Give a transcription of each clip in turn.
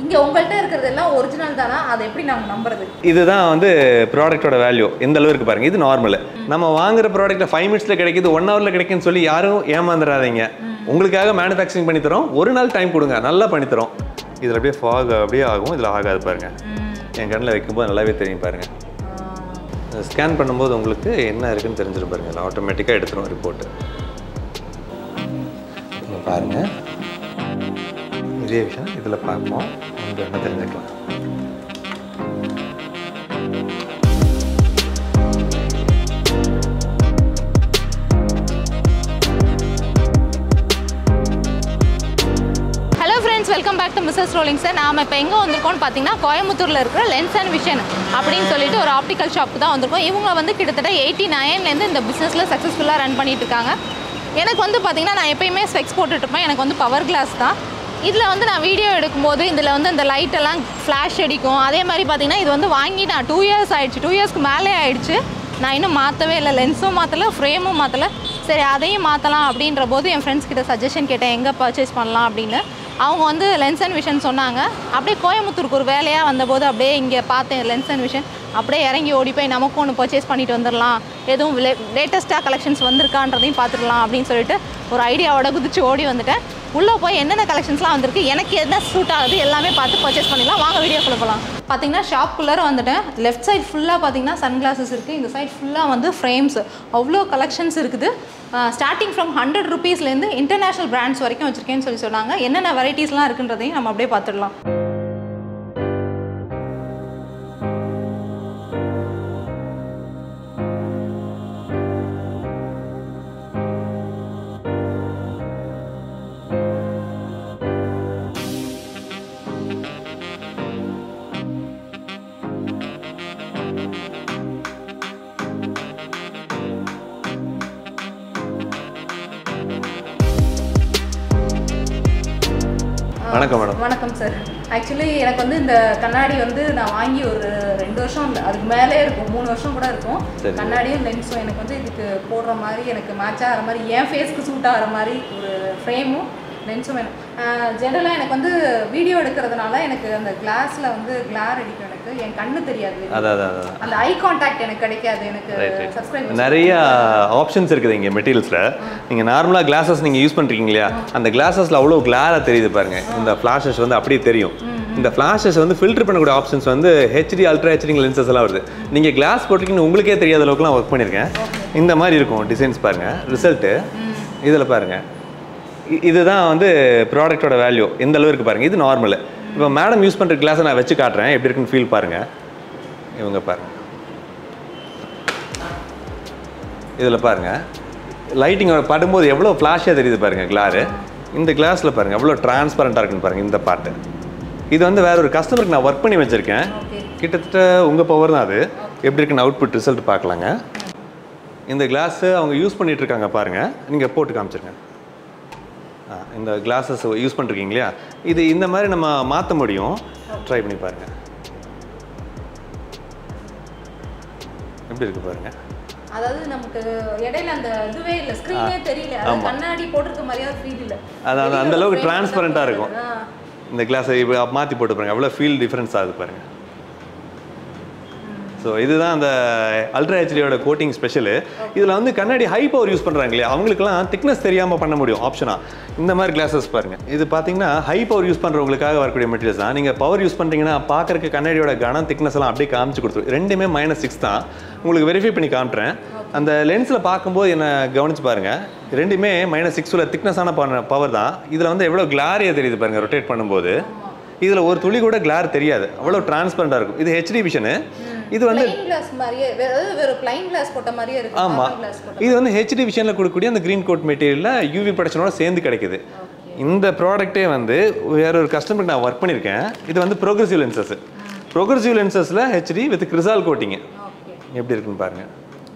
இங்க உங்கள்கிட்ட இருக்கிறது எல்லாம் ஒரிஜினல் தானா அதை எப்படி நாங்க நம்புறது இதுதான் வந்து ப்ராடக்ட்டோட வேல்யூ எந்த அளவுக்கு பாருங்க இது நார்மல் நம்ம வாங்குற ப்ராடக்ட்ல ஃபைவ் மினிட்ஸ்ல கிடைக்குது ஒன் ஹவர்ல கிடைக்குன்னு சொல்லி யாரும் ஏமாந்துடாதீங்க உங்களுக்காக மேனுஃபேக்சரிங் பண்ணி தரோம் ஒரு நாள் டைம் கொடுங்க நல்லா பண்ணி தரோம் இதில் அப்படியே ஃபாக் அப்படியே ஆகும் இதில் ஆகாது பாருங்க என் கண்ணில் வைக்கும்போது நல்லாவே தெரியும் பாருங்க ஸ்கேன் பண்ணும்போது உங்களுக்கு என்ன இருக்குன்னு தெரிஞ்சிடும் பாருங்க ஆட்டோமேட்டிக்காக எடுத்துரும் ரிப்போர்ட்டு பாருங்க இதே விஷயம் இதில் பார்ப்போம் உங்களுக்கு என்ன தெரிஞ்சுக்கலாம் hello friends welcome back to Mrs rolling sir நாம இப்போ எங்கே வந்திருக்கோம்னு பார்த்தீங்கன்னா கோயம்புத்தூரில் இருக்கிற லென்ஸ் அண்ட் விஷன் அப்படின்னு சொல்லிட்டு ஒரு ஆப்டிக்கல் ஷாப் தான் வந்திருக்கோம் இவங்க வந்து கிட்டத்தட்ட எயிட்டி நைன்லேருந்து இந்த பிஸ்னஸில் சக்ஸஸ்ஃபுல்லாக ரன் பண்ணிட்டு இருக்காங்க எனக்கு வந்து பார்த்தீங்கன்னா நான் எப்பயுமே ஸ்பெக்ஸ் போட்டுட்ருப்பேன் எனக்கு வந்து பவர் கிளாஸ் தான் இதில் வந்து நான் வீடியோ எடுக்கும்போது இதில் வந்து இந்த லைட் எல்லாம் ஃப்ளாஷ் அடிக்கும் அதே மாதிரி பார்த்தீங்கன்னா இது வந்து வாங்கி நான் டூ இயர்ஸ் ஆயிடுச்சு டூ இயர்ஸ்க்கு மேலே ஆயிடுச்சு நான் இன்னும் மாற்றவே இல்லை லென்ஸும் மாற்றலை ஃப்ரேமும் மாற்றலை சரி அதையும் மாற்றலாம் அப்படின்ற போது என் ஃப்ரெண்ட்ஸ் கிட்ட சஜஷன் கேட்டேன் எங்கே பர்ச்சேஸ் பண்ணலாம் அப்படின்னு அவங்க வந்து லென்ஸ் அண்ட் விஷன் சொன்னாங்க அப்படியே கோயம்புத்தூருக்கு ஒரு வேலையாக வந்தபோது அப்படியே இங்கே பார்த்தேன் லென்ஸ் அண்ட் விஷன் அப்படியே இறங்கி ஓடி போய் நமக்கும் ஒன்று பர்ச்சேஸ் பண்ணிட்டு வந்துடலாம் எதுவும் லேட்டஸ்ட்டாக கலெக்ஷன்ஸ் வந்திருக்கான்றதையும் பார்த்துடலாம் அப்படின்னு சொல்லிட்டு ஒரு ஐடியாவோட குதிச்சு ஓடி வந்துட்டேன் உள்ளே போய் என்னென்ன கலெக்ஷன்ஸ்லாம் வந்திருக்கு எனக்கு என்ன சூட் ஆகுது எல்லாமே பார்த்து பர்ச்சேஸ் பண்ணிடலாம் வாங்க வீடியோக்குள்ள போகலாம் பார்த்தீங்கன்னா ஷாப்புக்குள்ளே வந்துட்டேன் லெஃப்ட் சைட் ஃபுல்லாக பார்த்தீங்கன்னா சன் கிளாஸஸ் இருக்குது இந்த சைட் ஃபுல்லாக வந்து ஃப்ரேம்ஸ் அவ்வளோ கலெக்ஷன்ஸ் இருக்குது ஸ்டார்டிங் ஃப்ரம் ஹண்ட்ரட் ருபீஸ்லேருந்து இன்டர்நேஷனல் பிராண்ட்ஸ் வரைக்கும் வச்சுருக்கேன்னு சொல்லி சொன்னாங்க என்னென்ன வெரைட்டிஸ்லாம் இருக்குன்றதையும் நம்ம அப்படியே பார்த்துடலாம் வணக்கம் மேடம் வணக்கம் சார் ஆக்சுவலி எனக்கு வந்து இந்த கண்ணாடி வந்து நான் வாங்கி ஒரு ரெண்டு வருஷம் இல்ல, அதுக்கு மேலே இருக்கும் மூணு வருஷம் கூட இருக்கும் சரி. கண்ணாடியும் லென்ஸும் எனக்கு வந்து இதுக்கு போடுற மாதிரி எனக்கு மேட்ச் ஆகிற மாதிரி என் ஃபேஸ்க்கு சூட் ஆகிற மாதிரி ஒரு ஃப்ரேமும் லென்ஸும் வேணும் ஜெனரலாக எனக்கு வந்து வீடியோ எடுக்கிறதுனால எனக்கு அந்த கிளாஸில் வந்து கிளார் அடிக்கும் எனக்கு என் கண்ணு தெரியாது அதான் அதான் அதான் அந்த ஐ கான்டாக்ட் எனக்கு கிடைக்காது எனக்கு Right, right. சப்ஸ்கிரைப் நிறைய ஆப்ஷன்ஸ் இருக்குது இங்கே மெட்டீரியல்ஸில் நீங்கள் நார்மலாக கிளாஸஸ் நீங்கள் யூஸ் பண்ணுறீங்க இல்லையா அந்த கிளாஸஸில் அவ்வளோ கிளாராக தெரியுது பாருங்க இந்த ஃப்ளாஷஸ் வந்து அப்படியே தெரியும் இந்த ஃப்ளாஷஸ் வந்து ஃபில்டர் பண்ணக்கூடிய ஆப்ஷன்ஸ் வந்து ஹெச்டி அல்ட்ரா ஹெச்டி லென்சஸ் எல்லாம் வருது நீங்கள் கிளாஸ் போட்டிருக்கீங்கன்னு உங்களுக்கே தெரியாத அளவுக்குலாம் ஒர்க் பண்ணியிருக்கேன் இந்த மாதிரி இருக்கும் டிசைன்ஸ் பாருங்க ரிசல்ட்டு இதில் பாருங்க இ- இதுதான் வந்து ப்ராடக்ட்டோட வேல்யூ எந்த அளவு இருக்கு பாருங்க இது நார்மல் இப்போ மேடம் யூஸ் பண்ணுற கிளாஸை நான் வச்சு காட்டுறேன் எப்படி இருக்குன்னு ஃபீல் பாருங்க இவங்க பாருங்க இதில் பாருங்க லைட்டிங் படும்போது எவ்வளோ ஃப்ளாஷாக தெரியுது பாருங்க கிளாரு இந்த கிளாஸில் பாருங்க எவ்வளோ டிரான்ஸ்பரண்ட்டாக இருக்குன்னு பாருங்க இந்த பார்ட்டு இது வந்து வேற ஒரு கஸ்டமருக்கு நான் ஒர்க் பண்ணி வச்சிருக்கேன் ஓகே கிட்டத்தட்ட உங்கள் பவர் தான் அது எப்படி இருக்குன்னு அவுட்புட் ரிசல்ட் பார்க்கலாங்க இந்த கிளாஸு அவங்க யூஸ் பண்ணிட்டு இருக்காங்க பாருங்க நீங்கள் போட்டு காமிச்சிருங்க ஆ, இந்த கிளாஸஸ் யூஸ் பண்ணிருக்கீங்க இல்லையா இது இந்த மாதிரி நம்ம மாற்ற முடியும் ட்ரை பண்ணி பாருங்க எப்படி இருக்கு பாருங்க அதாவது நமக்கு இடையில அந்த இதுவே இல்ல ஸ்க்ரீனே தெரியல அதாவது கண்ணாடி போட்டிருக்க மாதிரியே ஃபீல் இல்ல அது அந்த- அந்த அளவுக்கு டிரான்ஸ்பரண்ட்டாக இருக்கும் ஆ. இந்த கிளாஸை இப்போ மாற்றி போட்டு பாருங்க எவ்வளோ ஃபீல் டிஃப்ரென்ஸ் ஆகுது பாருங்க ஸோ இதுதான் அந்த அல்ட்ரா ஹெச்டியோட கோட்டிங் ஸ்பெஷலு இதில் வந்து கண்ணாடி ஹை பவர் யூஸ் பண்ணுறாங்க இல்லையா அவங்களுக்குலாம் திக்னஸ் தெரியாமல் பண்ண முடியும் ஆப்ஷனாக இந்த மாதிரி கிளாஸஸ் பாருங்க இது பார்த்தீங்கன்னா ஹை பவர் யூஸ் பண்ணுறவங்களுக்காக வரக்கூடிய மெட்டீரியல்ஸ் தான் நீங்கள் பவர் யூஸ் பண்ணுறீங்கன்னா பார்க்கறக்கு கண்ணாடியோட கனம் திக்னஸ் எல்லாம் அப்படியே காமிச்சு கொடுத்துரும் ரெண்டுமே மைனஸ் சிக்ஸ் தான் உங்களுக்கு வெரிஃபை பண்ணி காமிட்றேன் அந்த லென்ஸில் பார்க்கும்போது என்ன கவனிச்சு பாருங்க ரெண்டுமே மைனஸ் சிக்ஸ் உள்ள திக்னஸான பவர் தான் இதில் வந்து எவ்வளோ கிளாரியாக தெரியுது பாருங்க ரொட்டேட் பண்ணும்போது இதில் ஒரு துளி கூட கிளார் தெரியாது அவ்வளோ டிரான்ஸ்பரண்டாக இருக்கும் இது ஹெச்டி விஷனு இது வந்து பிளைன் கிளாஸ் மாதிரியே வே- அதாவது வெறும் பிளைன் கிளாஸ் போட்ட மாதிரியே இருக்கு ஆமாம் carbon glass போட்ட இது வந்து ஹெச்டி விஷனில் கொடுக்கக்கூடிய அந்த க்ரீன் கோட் மெட்டீரியலில் யூவி ப்ரொடக்ஷனோட சேர்ந்து கிடைக்குது இந்த ப்ராடக்ட்டே வந்து வேற ஒரு கஸ்டமருக்கு நான் ஒர்க் பண்ணியிருக்கேன் இது வந்து ப்ரோக்ரஸிவ் லென்சஸ் ப்ரோக்ரஸிவ் லென்சஸில் HD with Crizal coating okay எப்படி இருக்குன்னு பாருங்க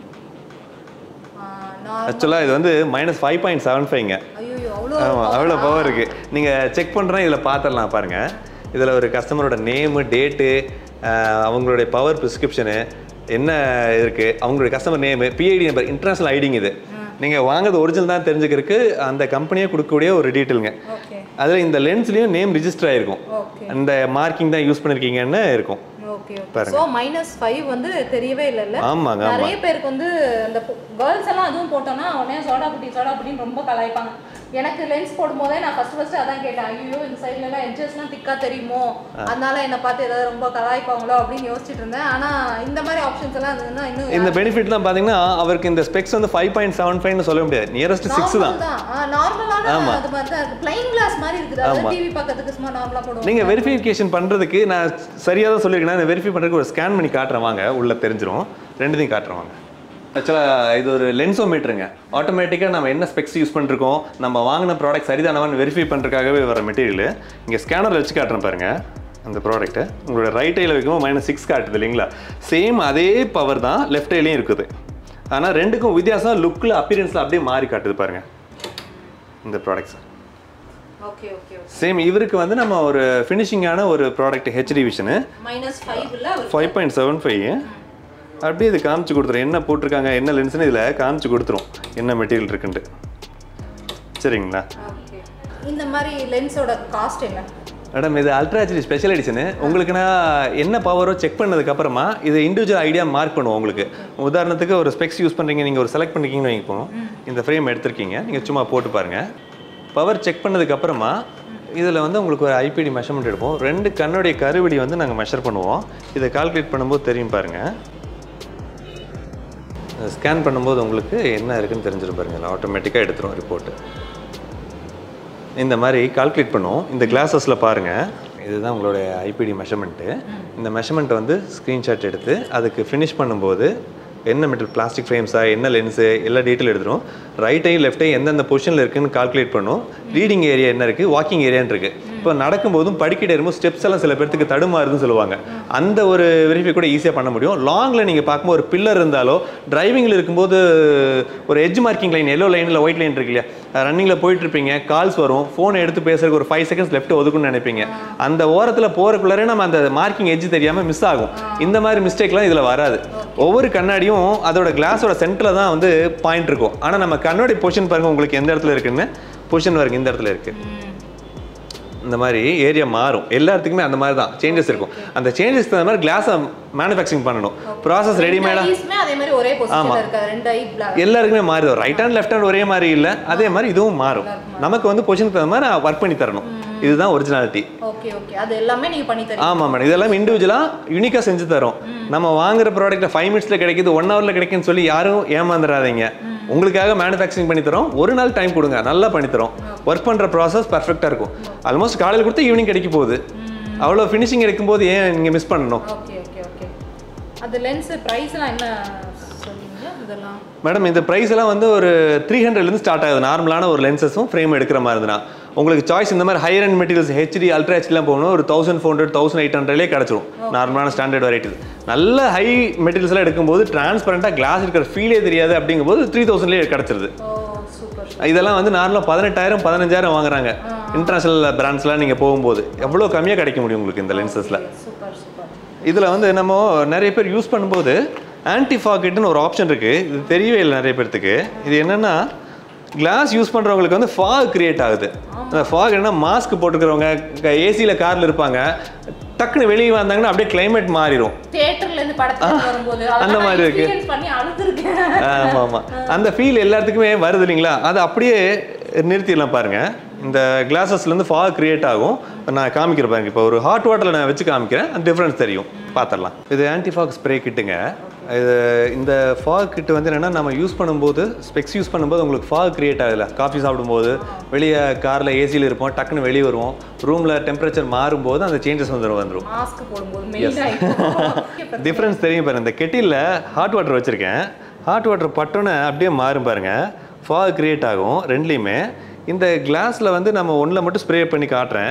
ஆக்சுவலாக இது வந்து மைனஸ் ஃபைவ் பாயிண்ட் செவன் ஃபைவ்ங்க ஐயோ அவ்வளோ ஆமாம் அவ்வளோ பவர் இருக்குது நீங்கள் செக் பண்ணுறேன் இதில் பார்த்துடலாம் பாருங்கள் இதில் ஒரு கஸ்டமரோட நேமு டேட்டு அவங்களுடைய பவர் ப்ரிஸ்கிரிப்ஷனு என்ன இருக்குது அவங்களுடைய customer name PID number international ஐடிங்க இது நீங்கள் வாங்குறது ஒரிஜினல் தான் தெரிஞ்சுக்கிறதுக்கு அந்த கம்பெனியே கொடுக்கக்கூடிய ஒரு டீட்டெயிலுங்க ஓகே அதில் இந்த லென்ஸ்லேயும் நேம் ரிஜிஸ்டர் ஆயிருக்கும் ஓகே அந்த மார்க்கிங் தான் யூஸ் பண்ணியிருக்கீங்கன்னு இருக்கும் okay okay so minus five வந்து தெரியவே இல்லைல்ல ஆமாங்க ஆமாம் நிறைய பேருக்கு வந்து அந்த கேர்ள்ஸ் எல்லாம் அதுவும் போட்டோம்னா உடனே சோடா புட்டி சோடா புட்டின்னு ரொம்ப கலாய்ப்பாங்க எனக்கு லென்ஸ் போடும்போதே நான் ஃபர்ஸ்ட் ஃபர்ஸ்ட் அதான் கேட்டேன் ஐயோ இந்த சைடுல எல்லாம் எட்ஜஸ்லாம் திக்கா தெரியுமோ அதனால என்னை பார்த்து ஏதாவது ரொம்ப கலாய்ப்பாங்களோ அப்படின்னு யோசிச்சுட்டு இருந்தேன் ஆனா இந்த மாதிரி ஆப்ஷன்ஸ் எல்லாம் இருந்ததுன்னா இன்னும் இந்த பெனிஃபிட்லாம் பார்த்தீங்கன்னா அவருக்கு இந்த ஸ்பெக்ஸ் வந்து ஃபைவ் பாயிண்ட் செவன் ஃபைவ்னு சொல்ல முடியாது நியரஸ்ட் சிக்ஸ் தான் நார்மலான அது மாதிரி தான் இருக்கு பிளைன் கிளாஸ் மாதிரி இருக்குது அதாவது டிவி பார்க்கறதுக்கு சும்மா நார்மலா போடுவோம் நீங்கள் வெரிஃபிகேஷன் பண்ணுறதுக்கு நான் சரியாக தான் சொல்லியிருக்கேன் இந்த வெரிஃபை பண்ணுறதுக்கு ஒரு ஸ்கேன் பண்ணி காட்டுறேன் வாங்க உள்ளே தெரிஞ்சிரும் ரெண்டுத்தையும் காட்டுறேன் வாங்க ஆக்சுவலாக இது ஒரு லென்ஸோமீட்டருங்க ஆட்டோமேட்டிக்காக நம்ம என்ன ஸ்பெக்ஸ் யூஸ் பண்ணிருக்கோம் நம்ம வாங்கின ப்ராடக்ட் சரிதானவான்னு வெரிஃபை பண்ணுறதுக்காகவே வர மெட்டீரியல் இங்கே ஸ்கேனரில் வச்சு காட்டுறேன் பாருங்க அந்த ப்ராடக்ட்டை உங்களோட ரைட் ஐயில் வைக்கும்போது மைனஸ் சிக்ஸ் காட்டுது இல்லைங்களா சேம் அதே பவர் தான் லெஃப்ட் ஐலையும் இருக்குது ஆனால் ரெண்டுக்கும் வித்தியாசம் லுக்கில் அப்பியரன்ஸில் அப்படியே மாறி காட்டுது பாருங்க இந்த ப்ராடக்ட்ஸ் ஓகே ஓகே சேம் இவருக்கு வந்து நம்ம ஒரு ஃபினிஷிங்கான ஒரு product HD vision minus five இல்ல ஃபைவ் பாயிண்ட் செவன் ஃபைவ் அப்படியே இது காமிச்சு கொடுத்துரும் என்ன போட்டிருக்காங்க என்ன லென்ஸ்னு இதில் காமிச்சு கொடுத்துரும் என்ன மெட்டீரியல் இருக்குன்ட்டு சரிங்களா ஓகே இந்த மாதிரி லென்ஸோட காஸ்ட் என்ன மேடம் இது அல்ட்ரா ஹெச்டி ஸ்பெஷல் எடிஷனு உங்களுக்குன்னா என்ன பவரோ செக் பண்ணதுக்கப்புறமா இது இண்டிவிஜுவல் ஐடியா மார்க் பண்ணுவோம் உங்களுக்கு உதாரணத்துக்கு ஒரு ஸ்பெக்ஸ் யூஸ் பண்ணுறீங்க நீங்கள் ஒரு செலக்ட் பண்ணிக்கிங்கன்னு வைப்போம் இந்த ஃப்ரேம் எடுத்திருக்கீங்க நீங்கள் சும்மா போட்டு பாருங்கள் பவர் செக் பண்ணதுக்கப்புறமா இதில் வந்து உங்களுக்கு ஒரு ஐபிடி மெஷர்மெண்ட் எடுப்போம் ரெண்டு கண்ணுடைய கருவிடி வந்து நாங்கள் மெஷர் பண்ணுவோம் இதை கால்குலேட் பண்ணும்போது தெரியும் பாருங்கள் ஸ்கேன் பண்ணும்போது உங்களுக்கு என்ன இருக்குன்னு தெரிஞ்சிடும் பாருங்க ஆட்டோமேட்டிக்காக எடுத்துரும் ரிப்போர்ட்டு இந்த மாதிரி கால்குலேட் பண்ணுவோம் இந்த கிளாஸஸில் பாருங்கள் இதுதான் உங்களுடைய ஐபிடி மெஷர்மெண்ட்டு இந்த மெஷர்மெண்ட் வந்து ஸ்க்ரீன்ஷாட் எடுத்து அதுக்கு ஃபினிஷ் பண்ணும்போது என்ன மெட்டல் பிளாஸ்டிக் ஃப்ரேம்ஸா என்ன லென்ஸு எல்லா டீட்டெயில் எடுத்துரும் ரைட் ஐ லெஃப்ட் ஐ எந்தெந்த பொசிஷனில் இருக்குன்னு கால்குலேட் பண்ணும் ரீடிங் ஏரியா என்ன இருக்குது வாக்கிங் ஏரியான்னு இருக்குது இப்போ நடக்கும்போதும் படிக்கிட்டு இருக்கும்போது ஸ்டெப்ஸ் எல்லாம் சில பேர்த்துக்கு தடுமாறுதுன்னு சொல்லுவாங்க அந்த ஒரு வெரிஃபை கூட ஈஸியாக பண்ண முடியும் லாங்கில் நீங்கள் பார்க்கும்போது ஒரு பில்லர் இருந்தாலோ டிரைவிங்கில் இருக்கும்போது ஒரு எட்ஜ் மார்க்கிங் லைன் எல்லோ லைனில் ஒயிட் லைன் இருக்கு இல்லையா ரன்னிங்கில் போயிட்டு இருப்பீங்க கால்ஸ் வரும் ஃபோனை எடுத்து பேசுறதுக்கு ஒரு ஃபைவ் செகண்ட்ஸ் லெஃப்ட் ஒதுக்குன்னு நினைப்பீங்க அந்த ஓரத்தில் போகிறக்குள்ளரே நம்ம அந்த மார்க்கிங் எட்ஜ் தெரியாமல் மிஸ் ஆகும் இந்த மாதிரி மிஸ்டேக்லாம் இதில் வராது ஒவ்வொரு கண்ணாடியும் அதோட கிளாஸோட சென்டரில் தான் வந்து பாயிண்ட் இருக்கும் ஆனால் நம்ம கண்ணாடி பொசிஷன் பாருங்க உங்களுக்கு எந்த இடத்துல இருக்குன்னு பொசிஷன் பாருங்க இந்த இடத்துல இருக்கு இந்த மாதிரி ஏரியா மாறும் எல்லா இடத்துக்குமே அந்த மாதிரி தான் சேஞ்சஸ் இருக்கும் அந்த சேஞ்சஸ் தகுந்த மாதிரி கிளாஸை மேனுஃபேக்சரிங் பண்ணணும் ப்ராசஸ் ரெடிமேடாக ஐஸ்மே அதே மாதிரி ஒரே பொசிஷன்ல இருக்காது ரெண்டு ஐ பிளாக் எல்லாருக்குமே மாறுது ரைட் ஹேண்ட் லெஃப்ட் ஹேண்ட் ஒரே மாதிரி இல்லை அதே மாதிரி இதுவும் மாறும் நமக்கு வந்து பொசிஷனுக்கு தகுந்த மாதிரி ஒர்க் பண்ணி தரணும் இதுதான் ஒரிஜினாலிட்டி ஓகே ஓகே அது எல்லாமே நீங்க பண்ணி தரீங்க ஆமாம் மேடம் இதெல்லாம் இண்டிவிஜுவலாக யூனிக்காக செஞ்சு தரோம் நம்ம வாங்குற ப்ராடக்ட்டை ஃபைவ் மினிட்ஸில் கிடைக்குது ஒன் ஹவரில் கிடைக்குன்னு சொல்லி யாரும் ஏமாந்துடாதீங்க உங்களுக்காக மேனுஃபேக்சரிங் பண்ணி தரோம் ஒரு நாள் டைம் கொடுங்க நல்லா பண்ணி தரோம் ஒர்க் பண்ணுற ப்ராசஸ் பர்ஃபெக்டாக இருக்கும் ஆல்மோஸ்ட் காலையில் கொடுத்து ஈவினிங் கிடைக்க போகுது அவ்வளோ ஃபினிஷிங் எடுக்கும்போது ஏன் நீங்கள் மிஸ் பண்ணணும் ஓகே ஓகே ஓகே அது லென்ஸ் பிரைஸ்லாம் என்ன சொல்லுவீங்க இதெல்லாம் மேடம் இந்த ப்ரைஸ் எல்லாம் வந்து ஒரு த்ரீ ஹண்ட்ரட்லேருந்து ஸ்டார்ட் ஆகுது நார்மலான ஒரு லென்சஸும் ஃப்ரேம் எடுக்கிற மாதிரி இருந்துன்னா உங்களுக்கு சாய்ஸ் இந்த மாதிரி higher and materials HD ultra ஹெச்டிலாம் போகணும் ஒரு thousand four hundred thousand eight ஹண்ட்ரட்லேயே கிடச்சிரும் நார்மலான ஸ்டாண்டர்ட் வெரைட்டிஸ் நல்ல ஹை மெட்டீரியல்ஸ்லாம் எடுக்கும்போது டிரான்ஸ்பரண்ட்டாக கிளாஸ் இருக்கிற ஃபீலே தெரியாது அப்படிங்கும்போது த்ரீ தௌசண்ட்லேயே கிடச்சிருது ஓ சூப்பர் இதெல்லாம் வந்து நார்மலாக பதினெட்டாயிரம் பதினஞ்சாயிரம் வாங்குறாங்க இன்டர்நேஷனல் பிராண்ட்ஸ்லாம் நீங்கள் போகும்போது எவ்வளோ கம்மியாக கிடைக்க முடியும் உங்களுக்கு இந்த லென்சஸில் சூப்பர் சூப்பர் இதில் வந்து நம்ம நிறைய பேர் யூஸ் பண்ணும்போது ஆன்டி ஃபாக்கெட்னு ஒரு ஆப்ஷன் இருக்குது இது தெரியவே இல்லை நிறைய பேர்த்துக்கு இது என்னென்னா கிளாஸ் யூஸ் பண்ணுறவங்களுக்கு வந்து ஃபாக் கிரியேட் ஆகுது அந்த ஃபாக் என்ன மாஸ்க் போட்டுக்கிறவங்க ஏசியில் காரில் இருப்பாங்க டக்குன்னு வெளியே வந்தாங்கன்னா அப்படியே கிளைமேட் மாறிடும் தியேட்டர்ல இருந்து படத்துக்கு வரும்போது அந்த மாதிரி இருக்கு. எக்ஸ்பீரியன்ஸ் பண்ணி அழுதுருக்கேன் ஆமாம் ஆமாம் அந்த ஃபீல் எல்லாத்துக்குமே வருது இல்லைங்களா அதை அப்படியே நிறுத்திடலாம் பாருங்க இந்த கிளாஸஸ்லேருந்து ஃபாக் கிரியேட் ஆகும் நான் காமிக்கிறேன் பாருங்க இப்போ ஒரு ஹாட் வாட்டரில் நான் வச்சு காமிக்கிறேன் அந்த டிஃப்ரென்ஸ் தெரியும் பார்த்துடலாம் இது ஆன்டி ஃபாக் ஸ்ப்ரே கிட்டுங்க இது இந்த ஃபாக் கிட்டு வந்து என்னென்னா நம்ம யூஸ் பண்ணும்போது ஸ்பெக்ஸ் யூஸ் பண்ணும்போது உங்களுக்கு ஃபாக் கிரியேட் ஆகுதுல காஃபி சாப்பிடும்போது வெளியே காரில் ஏசியில் இருப்போம் டக்குன்னு வெளியே வருவோம் ரூமில் டெம்பரேச்சர் மாறும்போது அந்த சேஞ்சஸ் வந்துடும் வந்துடும் மாஸ்க் போடும்போது மெயின் ஆயிடும் டிஃப்ரென்ஸ் தெரியும் பாருங்க இந்த கெட்டிலில் ஹாட் வாட்டர் வச்சுருக்கேன் ஹாட் வாட்டர் பட்டோன்னே அப்படியே மாறும் பாருங்க ஃபாக் கிரியேட் ஆகும் ரெண்டுலேயுமே இந்த கிளாஸில் வந்து நம்ம ஒன்றில் மட்டும் ஸ்ப்ரே பண்ணி காட்டுறேன்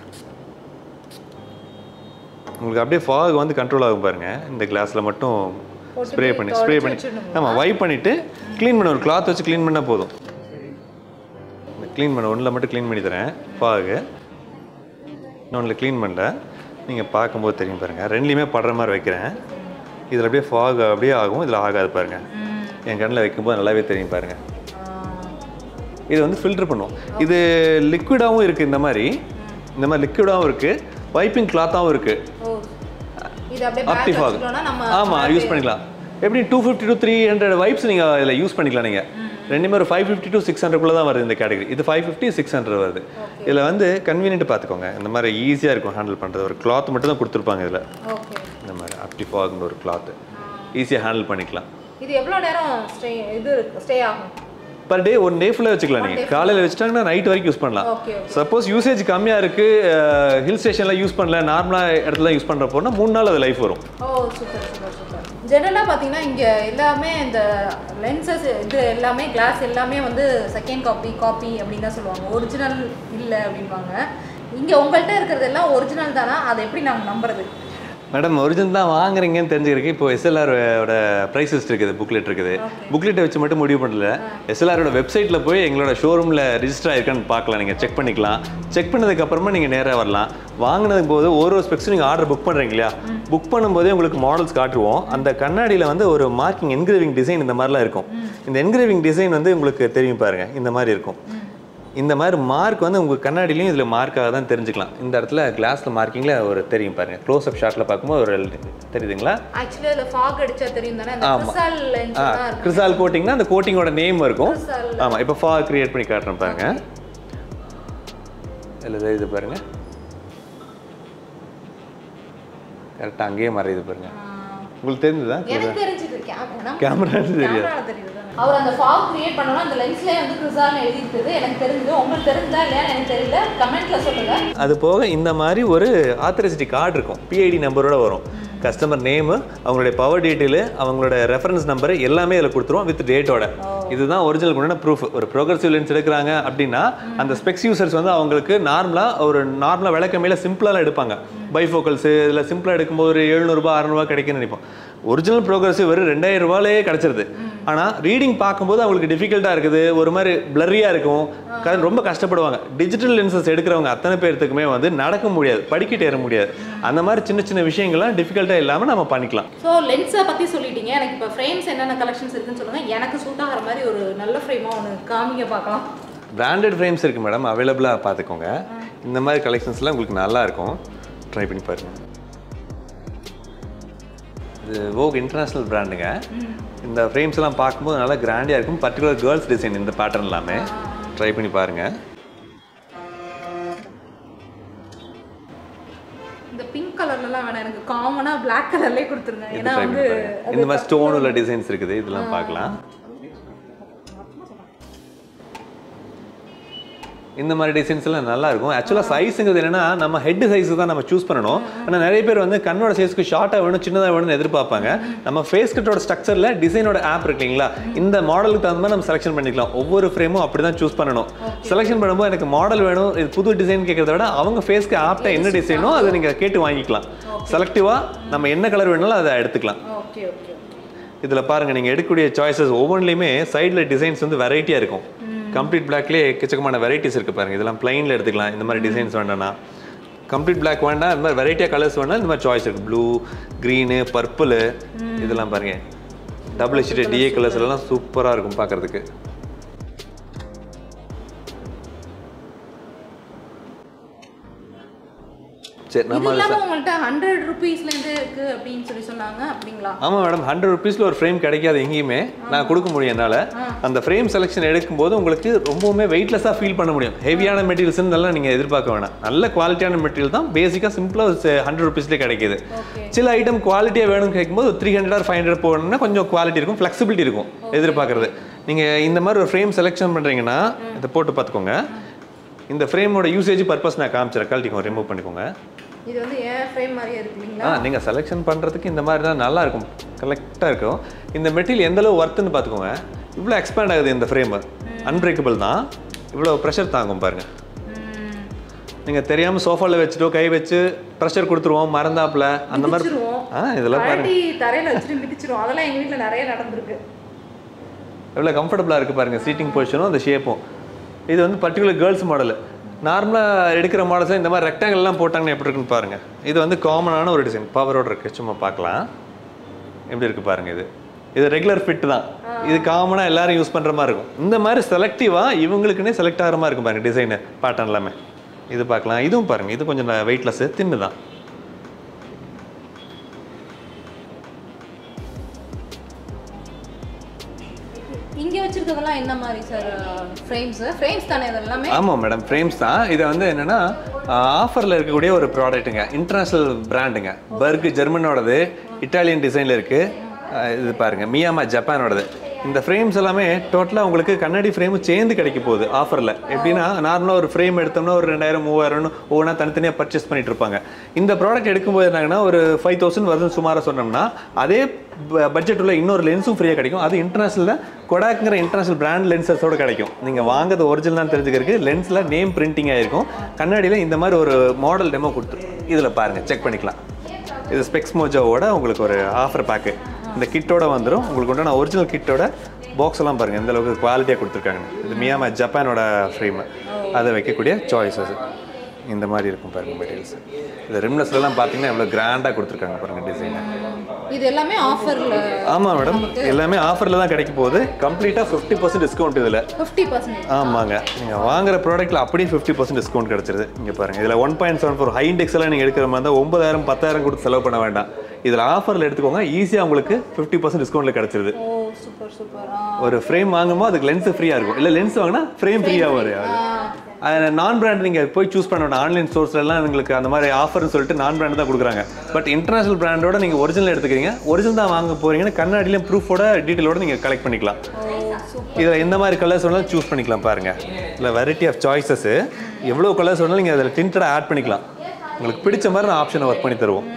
உங்களுக்கு அப்படியே ஃபாக் வந்து கண்ட்ரோல் ஆகும் பாருங்க இந்த கிளாஸில் மட்டும் போட்டு ஸ்ப்ரே பண்ணி தொடச்சு ஸ்ப்ரே பண்ணி வச்சிடணுங்களா? ஆமாம் வைப் பண்ணிவிட்டு க்ளீன் பண்ண ஒரு கிளாத் வச்சு க்ளீன் பண்ணால் போதும் க்ளீன் பண்ண ஒன்றில் மட்டும் க்ளீன் பண்ணி தரேன் ஃபாகு இன்னொன்றில் க்ளீன் பண்ணல நீங்கள் பார்க்கும்போது தெரியும் பாருங்கள் ரெண்டுலேயுமே படுற மாதிரி வைக்கிறேன் இதில் அப்படியே ஃபாக் அப்படியே ஆகும் இதில் ஆகாது பாருங்கள் என் கண்ணில் வைக்கும்போது நல்லாவே தெரியும் பாருங்கள் இது வந்து ஃபில்டர் பண்ணும் இது லிக்விடாகவும் இருக்குது இந்த மாதிரி இந்த மாதிரி லிக்விடாகவும் இருக்குது வைப்பிங் கிளாத்தாகவும் இருக்குது ஓ இது அப்படியே பேக் ஆப்டிஃபாக் வச்சுட்டோம்னா நம்ம ஆமாம் யூஸ் பண்ணிக்கலாம் எப்படி two fifty to three hundred wipes நீங்கள் இதில் யூஸ் பண்ணிக்கலாம் நீங்கள் ரெண்டுமே ஒரு ஃபைவ் ஃபிஃப்டி டு சிக்ஸ் ஹண்ட்ரட்குள்ளே தான் வருது இந்த கேட்டகரி இது ஃபைவ் ஃபிஃப்டி சிக்ஸ் ஹண்ட்ரட் வருது இதில் வந்து கன்வீனியன்ட் பார்த்துக்கோங்க இந்த மாதிரி ஈஸியாக இருக்கும் ஹேண்டில் பண்ணுறது ஒரு கிளாத் மட்டும் தான் கொடுத்துருப்பாங்க இதில் ஓகே இந்த மாதிரி ஆப்டிஃபாக்னு ஒரு கிளாத்து ஈஸியாக ஹேண்டில் பண்ணிக்கலாம் இது எவ்வளோ நேரம் ஸ்டே இது ஸ்டே ஆகும் பர் டே ஒன் டே ஃபுல்லாக வச்சுக்கலாம் நீங்கள் காலையில் வச்சுட்டாங்கன்னா நைட் வரைக்கும் யூஸ் பண்ணலாம் ஓகே சப்போஸ் யூசேஜ் கம்மியாக இருக்குது ஹில் ஸ்டேஷனில் யூஸ் பண்ணல நார்மலாக இடத்துல யூஸ் பண்ணுற போனா மூணு நாள் அது லைஃப் வரும் ஓ சூப்பர் சூப்பர் சூப்பர் ஜெனரலாக பார்த்தீங்கன்னா இங்கே எல்லாமே இந்த லென்சஸ் இது எல்லாமே கிளாஸ் எல்லாமே வந்து செகண்ட் காப்பி காப்பி அப்படின்னு தான் சொல்லுவாங்க ஒரிஜினல் இல்லை அப்படின்பாங்க இங்கே உங்கள்கிட்ட இருக்கிறது எல்லாம் ஒரிஜினல் தானா அதை எப்படி நாங்கள் நம்புறது மேடம் ஒரிஜினல் தான் வாங்குறீங்கன்னு தெரிஞ்சுக்கிறதுக்கு இப்போ SLR ஓட ப்ரைஸ் லிஸ்ட் இருக்குது புக்லெட் இருக்குது புக்லெட்டை வச்சு மட்டும் முடிவு பண்ணல எஸ்எல்ஆரோட வெப்சைட்டில் போய் எங்களோட ஷோரூமில் ரிஜிஸ்டர் ஆயிருக்கான்னு பார்க்கலாம் நீங்கள் செக் பண்ணிக்கலாம் செக் பண்ணதுக்கு அப்புறமா நீங்கள் நேராக வரலாம் வாங்கினதுக்கு போது ஒரு ஒரு ஸ்பெக்ஸும் நீங்கள் ஆர்டர் புக் பண்ணுறீங்க இல்லையா புக் பண்ணும்போதே உங்களுக்கு மாடல்ஸ் காட்டுருவோம் அந்த கண்ணாடியில் வந்து ஒரு மார்க்கிங் என்கிரேவிங் டிசைன் இந்த மாதிரிலாம் இருக்கும் இந்த என்கிரேவிங் டிசைன் வந்து உங்களுக்கு தெரியும் பாருங்க இந்த மாதிரி இருக்கும் இந்த மாதிரி மார்க் வந்து உங்கள் கண்ணாடிலையும் இதில் மார்க்காக தான் தெரிஞ்சுக்கலாம் இந்த இடத்துல கிளாஸில் மார்க்கிங்கில் ஒரு தெரியும் பாருங்க க்ளோஸ் அப் ஷாட்டில் பார்க்கும்போது ஒரு தெரியுதுங்களா ஆக்சுவலி அதில் ஃபாக் அடிச்சா தெரியும் தானே அந்த ஆமா. கிறிஸ்டால் லென்ஸ் ஆ தான் இருக்கு கிறிசால் கோட்டிங்னா அந்த கோட்டிங்கோட நேம் இருக்கும் கிறிஸ்டால் ஆமாம் இப்போ ஃபா கிரியேட் பண்ணி காட்டுறேன் பாருங்க இதில் தெரியுது பாருங்க கரெக்டாக அங்கேயே மறையுது பாருங்க உங்களுக்கு தெரிஞ்சுதா எனக்கு தெரிஞ்சது கேமரா கேமரா தெரியாது கேமரா தெரியுது அவர் அந்த ஃபாக் கிரியேட் பண்ணோம்னா அந்த லென்ஸ்லேயே வந்து கிறிஸ்டால்னு எழுதி இருக்குது எனக்கு தெரிஞ்சது உங்களுக்கு தெரிஞ்சதா இல்லையான்னு எனக்கு தெரியல கமெண்ட்ல சொல்லுங்க அது போக இந்த மாதிரி ஒரு ஆத்தரைசிட்டி கார்டு இருக்கும் பிஐடி நம்பரோட வரும் கஸ்டமர் நேமு அவங்களுடைய பவர் டீட்டெயிலு அவங்களோட ரெஃபரன்ஸ் நம்பர் எல்லாமே இதில் கொடுத்துருவோம் வித் டேட்டோட இதுதான் ஒரிஜினல் உண்டான ப்ரூஃப் ஒரு ப்ரோக்ரஸிவ் லென்ஸ் எடுக்கிறாங்க அப்படின்னா அந்த ஸ்பெக்ஸ் யூசர்ஸ் வந்து அவங்களுக்கு நார்மலாக ஒரு நார்மலாக விளக்கமையில சிம்பிளாக எடுப்பாங்க பைஃபோக்கல்ஸு இதில் சிம்பிளாக எடுக்கும்போது ஒரு எழுநூறுபா அறநூறுபா கிடைக்குன்னு நினைப்போம் ஒரிஜினல் ப்ரோக்ரஸிவ் வெறும் ரெண்டாயிரம் ரூபாயிலே கிடச்சிருது ஆனால் ரீடிங் பார்க்கும்போது அவங்களுக்கு டிஃபிகல்ட்டாக இருக்குது ஒரு மாதிரி பிளரியாக இருக்கும் க- ரொம்ப கஷ்டப்படுவாங்க டிஜிட்டல் லென்சஸ் எடுக்கிறவங்க அத்தனை பேர்த்துக்குமே வந்து நடக்க முடியாது படிக்கிட்டு ஏற முடியாது அந்த மாதிரி சின்ன சின்ன விஷயங்கள்லாம் டிஃபிகல்ட்டாக இல்லாமல் நம்ம பண்ணிக்கலாம் ஸோ லென்ஸை பற்றி சொல்லிட்டீங்க எனக்கு இப்போ ஃப்ரேம்ஸ் என்னென்ன கலெக்ஷன்ஸ் இருக்குன்னு சொல்லுங்க எனக்கு சூட் ஆகிற மாதிரி ஒரு நல்ல ஃப்ரேமாக ஒன்று காமிங்க பார்க்கலாம் பிராண்டட் ஃப்ரேம்ஸ் இருக்குது மேடம் அவைலபிளாக பார்த்துக்கோங்க இந்த மாதிரி கலெக்ஷன்ஸ்லாம் உங்களுக்கு நல்லா இருக்கும் ட்ரை பண்ணி பாருங்க இது வோக் இன்டர்நேஷ்னல் பிராண்டுங்க இந்த ஃப்ரேம்ஸ் எல்லாம் பார்க்கும்போது நல்லா கிராண்டியாக இருக்கும் பர்டிகுலர் கேர்ள்ஸ் டிசைன் இந்த பேட்டர்ன் எல்லாமே ட்ரை பண்ணி பாருங்கள் இந்த பிங்க் கலர்லலாம் வேணாம் எனக்கு காமனாக பிளாக் கலர்லேயே கொடுத்துருங்க இது ஏன்னா ட்ரை வந்து பண்ணி பாருங்க இந்த மாதிரி ஸ்டோன் உள்ள டிசைன்ஸ் இருக்குது இதெல்லாம் பார்க்கலாம் இந்த மாதிரி டிசைன்ஸ் எல்லாம் நல்லா இருக்கும் ஆக்சுவலாக சைஸுங்கிறது என்னன்னா நம்ம ஹெட் சைஸ் தான் நம்ம சூஸ் பண்ணணும் ஆனால் நிறைய பேர் வந்து கண்ணோட சைஸ்க்கு ஷார்ட்டாக வேணும் சின்னதாக வேணும்னு எதிர்பார்ப்பாங்க நம்ம ஃபேஸ் கட்டோட ஸ்ட்ரக்சரில் டிசைனோட ஆப் இருக்கு இல்லைங்களா இந்த மாடலுக்கு தகுந்த மாதிரி நம்ம செலெக்ஷன் பண்ணிக்கலாம் ஒவ்வொரு ஃப்ரேமும் அப்படி தான் சூஸ் பண்ணணும் செலெக்ஷன் பண்ணும்போது எனக்கு மாடல் வேணும் இது புது டிசைன் கேட்கறத விட அவங்க ஃபேஸ்க்கு ஆப்டாக என்ன டிசைனோ அதை நீங்கள் கேட்டு வாங்கிக்கலாம் செலக்டிவாக நம்ம என்ன கலர் வேணாலும் அதை எடுத்துக்கலாம் ஓகே ஓகே இதில் பாருங்க நீங்கள் எடுக்கக்கூடிய சாய்ஸஸ் ஒவ்வொன்றிலையுமே சைடில் டிசைன்ஸ் வந்து வெரைட்டியாக இருக்கும் கம்ப்ளீட் பிளாக்லேயே எக்கச்சக்கமான வெரைட்டிஸ் இருக்குது பாருங்க இதெல்லாம் பிளைனில் எடுத்துக்கலாம் இந்த மாதிரி டிசைன்ஸ் வேண்டாம்னா கம்ப்ளீட் பிளாக் வேண்டாம் இந்த மாதிரி வெரைட்டியாக கலர்ஸ் வேணா இந்த மாதிரி சாய்ஸ் இருக்குது ப்ளூ க்ரீனு பர்பிள் இதெல்லாம் பாருங்க டபுள் ஹெச்டி டிஏ கலர்ஸ் எல்லாம் சூப்பராக இருக்கும் பார்க்கறதுக்கு சரி இது நம்ம இல்லாமல் உங்கள்கிட்ட ஹண்ட்ரட் ருபீஸ்லேருந்து இருக்கு அப்படின்னு சொல்லி சொன்னாங்க அப்படிங்களா ஆமாம் மேடம் ஹண்ட்ரட் ருபீஸில் ஒரு ஃப்ரேம் கிடைக்காது எங்கேயுமே நான் கொடுக்க முடியும் என்னால் அந்த ஃப்ரேம் செலெக்ஷன் எடுக்கும்போது உங்களுக்கு ரொம்பவுமே வெயிட்லெஸ்ஸாக ஃபீல் பண்ண முடியும் ஹெவியான மெட்டீரியல்ஸ் எல்லாம் நீங்கள் எதிர்பார்க்க வேணாம் நல்ல குவாலிட்டியான மெட்டீரியல் தான் பேசிக்காக சிம்பிளாக ஹண்ட்ரட் ருபீஸ்லேயே கிடைக்குது ஓகே சில ஐட்டம் குவாலிட்டியாக வேணும்னு கேட்கும்போது three hundred or five hundred போகணும்னா கொஞ்சம் குவாலிட்டி இருக்கும் ஃப்ளெக்சிபிலிட்டி இருக்கும் எதிர்பார்க்குறது நீங்கள் இந்த மாதிரி ஒரு ஃப்ரேம் செலெக்ஷன் பண்ணுறீங்கன்னா இதை போட்டு பார்த்துக்கோங்க இந்த ஃப்ரேமோட யூசேஜ் பர்பஸ் நான் காமிச்சிடறேன் கழட்டிக்கோங்க ரிமூவ் பண்ணிக்கோங்க இது வந்து ஏன் ஃப்ரேம் மாதிரியே இருக்கு இல்லைங்களா ஆ நீங்கள் செலெக்ஷன் பண்ணுறதுக்கு இந்த மாதிரி தான் நல்லா இருக்கும் கரெக்டாக இருக்கும் இந்த மெட்டீரியல் எந்த அளவு ஒர்த்துன்னு பார்த்துக்கோங்க இவ்வளோ எக்ஸ்பேண்ட் ஆகுது இந்த ஃப்ரேம் அன்பிரேக்கபிள் தான் இவ்வளோ ப்ரெஷர் தாங்கும் பாருங்க ம். நீங்கள் தெரியாமல் சோஃபாவில் வச்சுட்டோ கை வச்சு ப்ரெஷர் கொடுத்துருவோம் மறந்தாப்புல அந்த மாதிரி மிதிச்சிருவோம். ஆ இதெல்லாம் பாருங்க கழட்டி தரையில வச்சுட்டு மிதிச்சிரும் அதெல்லாம் எங்க வீட்ல நிறைய நடந்திருக்கு எவ்வளோ கம்ஃபர்டபுளாக இருக்குது பாருங்கள் சீட்டிங் பொசிஷனும் அந்த ஷேப்பும் இது வந்து பர்டிகுலர் கேர்ள்ஸ் மாடல் நார்மலாக எடுக்கிற மாடல்ஸ் இந்த மாதிரி rectangle எல்லாம் போட்டாங்கன்னா எப்படி இருக்குன்னு பாருங்கள் இது வந்து காமனான ஒரு டிசைன் பவரோட இருக்குது சும்மா பார்க்கலாம் எப்படி இருக்குது பாருங்கள் இது இது ரெகுலர் ஃபிட் தான் ஆ இது காமனாக எல்லாரும் யூஸ் பண்ணுற மாதிரி இருக்கும் இந்த மாதிரி செலக்டிவாக இவங்களுக்குன்னே செலக்ட் ஆகிற மாதிரி இருக்கும் பாருங்க டிசைனு பேட்டர்ன் எல்லாமே இது பார்க்கலாம் இதுவும் பாருங்க இது கொஞ்சம் வெயிட்லெஸ் தின்னு தான் இங்க வச்சிருக்கிறதெல்லாம் என்ன மாதிரி சார் ஃப்ரேம்ஸ் ஃப்ரேம்ஸ் தானே இது எல்லாமே ஆமாம் மேடம் ஃப்ரேம்ஸ் தான் இது வந்து என்னென்னா ஆஃபரில் இருக்கக்கூடிய ஒரு ப்ராடக்ட்டுங்க இன்டர்நேஷ்னல் பிராண்டுங்க பர்க் ஜெர்மனோடது இட்டாலியன் டிசைனில் இருக்குது இது பாருங்கள் மியாமா ஜப்பானோடது இந்த ஃப்ரேம்ஸ் எல்லாமே டோட்டலாக உங்களுக்கு கண்ணாடி ஃப்ரேமும் சேர்ந்து கிடைக்க போகுது ஆஃபரில் எப்படின்னா நார்மலாக ஒரு ஃப்ரேம் எடுத்தோம்னா ஒரு ரெண்டாயிரம் மூவாயிரம்னு ஒவ்வொன்றா தனித்தனியாக பர்ச்சேஸ் பண்ணிட்டு இருப்பாங்க இந்த ப்ராடக்ட் எடுக்கும்போது என்னங்கன்னா ஒரு ஃபைவ் தௌசண்ட் வருதுன்னு சுமாராக சொன்னோம்னா அதே பட்ஜெட் உள்ள இன்னொரு லென்ஸும் ஃப்ரீயாக கிடைக்கும் அது இன்டர்நேஷனலில் கொடாக்குங்கிற இன்டர்நேஷனல் பிராண்ட் லென்சஸோட கிடைக்கும் நீங்கள் வாங்குறது ஒரிஜினல் தெரிஞ்சுக்கிறதுக்கு லென்ஸில் நேம் பிரிண்டிங் ஆயிருக்கும் கண்ணாடியில் இந்த மாதிரி ஒரு மாடல் டெமோ கொடுத்து இதில் பாருங்கள் செக் பண்ணிக்கலாம் இது ஸ்பெக்ஸ் மோஜோவோட உங்களுக்கு ஒரு ஆஃபர் பேக்கு இந்த கிட்டோட வந்துடும் உங்களுக்கு உண்டான ஒரிஜினல் கிட்டோட பாக்ஸ் எல்லாம் பாருங்கள் எந்த அளவுக்கு குவாலிட்டியாக கொடுத்துருக்காங்க இது மியாமா ஜப்பானோட ஃப்ரேம் அதை வைக்கக்கூடிய சாய்ஸஸ் இந்த மாதிரி இருக்கும் பாருங்கள் மெட்டீரியல்ஸ் இந்த ரிம்லஸ்லாம் பார்த்தீங்கன்னா எவ்வளோ கிராண்டாக கொடுத்துருக்காங்க பாருங்கள் டிசைனை இது எல்லாமே ஆஃபர்ல ஆமாம் மேடம் எல்லாமே ஆஃபரில் தான் கிடைக்க போகுது கம்ப்ளீட்டாக ஃபிஃப்டி பர்சன்ட் டிஸ்கவுண்ட் இதில் ஃபிஃப்டி பர்சன்டேஜ் ஆமாங்க நீங்கள் வாங்குற ப்ராடக்ட்டில் அப்படியே ஃபிஃப்டி பர்சன்ட் டிஸ்கவுண்ட் கிடச்சிருது இங்கே பாருங்கள் இதில் one point seven four high index எல்லாம் நீங்கள் எடுக்கிற மாதிரி இருந்தால் ஒன்பதாயிரம் பத்தாயிரம் கொடுத்து செலவு பண்ண வேண்டாம் இதில் ஆஃபரில் எடுத்துக்கோங்க ஈஸியாக உங்களுக்கு ஃபிஃப்டி பர்சன்ட் டிஸ்கவுண்ட்டில் கிடச்சிருது ஓ சூப்பர் சூப்பர் ஒரு ஃப்ரேம் வாங்கும்போது அதுக்கு லென்ஸ் ஃப்ரீயாக இருக்கும் இல்லை லென்ஸ் வாங்கினா ஃப்ரேம் ஃப்ரீயாக வரும் அது நான் பிராண்ட் நீங்கள் போய் சூஸ் பண்ண வேண்டாம் ஆன்லைன் சோர்ஸ்லாம் உங்களுக்கு அந்த மாதிரி ஆஃபர்னு சொல்லிட்டு நான் பிராண்ட் தான் கொடுக்குறாங்க பட் இன்டர்நேஷனல் பிராண்டோட நீங்கள் ஒரிஜினல் எடுத்துக்கிறீங்க ஒரிஜினல் தான் வாங்க போறீங்கன்னா கண்ணாடியிலையும் ப்ரூஃபோட டீட்டெயிலோட நீங்கள் கலெக்ட் பண்ணிக்கலாம் இதில் எந்த மாதிரி கலர்ஸ் வேணாலும் சூஸ் பண்ணிக்கலாம் பாருங்கள் இதில் வெரைட்டி ஆஃப் சாய்ஸஸ் எவ்வளோ கலர்ஸ் வேணாலும் நீங்கள் அதில் டிண்டடாக ஆட் பண்ணிக்கலாம் உங்களுக்கு பிடிச்ச மாதிரி நான் ஆப்ஷனை ஒர்க் பண்ணி தருவோம்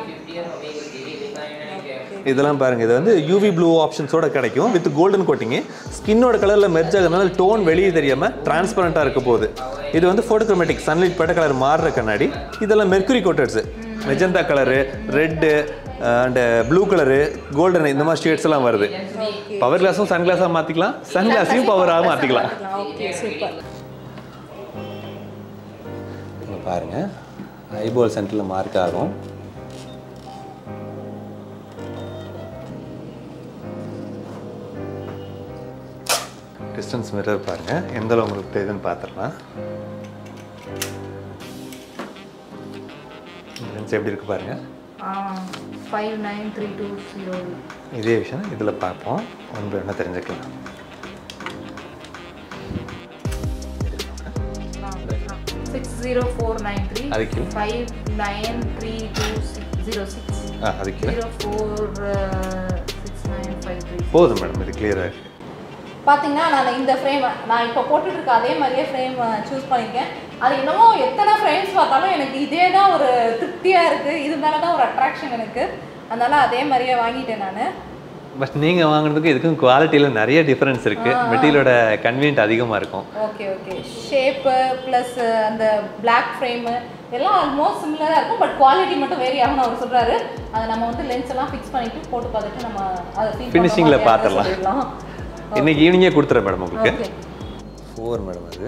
இதெல்லாம் பாருங்க இது வந்து யூவி ப்ளூ ஆப்ஷன்ஸோட கிடைக்கும் வித் கோல்டன் கோட்டிங் ஸ்கின்னோட கலரில் மெர்ஜ் ஆகிறதுனால டோன் வெளியே தெரியாம டிரான்ஸ்பரண்ட்டாக இருக்க போகுது இது வந்து ஃபோட்டோக்ரோமேட்டிக் சன்லைட் பட்ட கலர் மாறுற கண்ணாடி இதெல்லாம் mercury coated magenta colour red and blue colour golden இந்த மாதிரி ஷேட்ஸ் எல்லாம் வருது பவர் கிளாஸும் சன் கிளாஸாக மாற்றிக்கலாம் சன் கிளாஸையும் பவராக மாற்றிக்கலாம் ஓகே சூப்பர் இங்க பாருங்க ஐபால் சென்டரில் மார்க் ஆகும் டிஸ்டன்ஸ் மிரர் பாருங்க எந்த அளவு உங்களுக்கு தெரியுதுன்னு பார்த்துடலாம் லென்ஸ் எப்படி இருக்கு பாருங்க five nine three two zero இதே விஷயம் இதில் பார்ப்போம் ஒன்று என்ன தெரிஞ்சுக்கலாம் six zero four nine three அதுக்கு five nine three two zero six ஆ அதுக்கு zero four six nine five three போதும் மேடம் இது கிளியராக இருக்கு பார்த்தீங்கன்னா நான் இந்த ஃப்ரேம் நான் இப்போ போட்டுட்டு இருக்க அதே மாதிரியே ஃப்ரேம் சூஸ் பண்ணியிருக்கேன் அது என்னமோ எத்தனை ஃப்ரேம்ஸ் பார்த்தாலும் எனக்கு இதே தான் ஒரு திருப்தியாக இருக்குது இது மேலே தான் ஒரு அட்ராக்ஷன் எனக்கு அதனால அதே மாதிரியே வாங்கிட்டேன் நான் பட் நீங்கள் வாங்குறதுக்கு இதுக்கும் குவாலிட்டியில் நிறைய டிஃப்ரென்ஸ் இருக்குது மெட்டீரியலோட கன்வீனியன்ட் அதிகமாக இருக்கும் ஓகே ஓகே ஷேப்பு ப்ளஸ் அந்த பிளாக் ஃப்ரேமு எல்லாம் ஆல்மோஸ்ட் சிமிலராக இருக்கும் பட் குவாலிட்டி மட்டும் வேரி ஆகும்னு அவர் சொல்கிறாரு அதை நம்ம வந்து லென்ஸ் எல்லாம் ஃபிக்ஸ் பண்ணிட்டு போட்டு பார்த்துட்டு நம்ம அதை feel பண்ற Finishing ல மாதிரியா பார்த்துடலாம். சொல்லிடலாம். இன்னைக்கு ஈவினிங்கே கொடுத்துறேன் மேடம் உங்களுக்கு ஓகே ஃபோர் மேடம் அது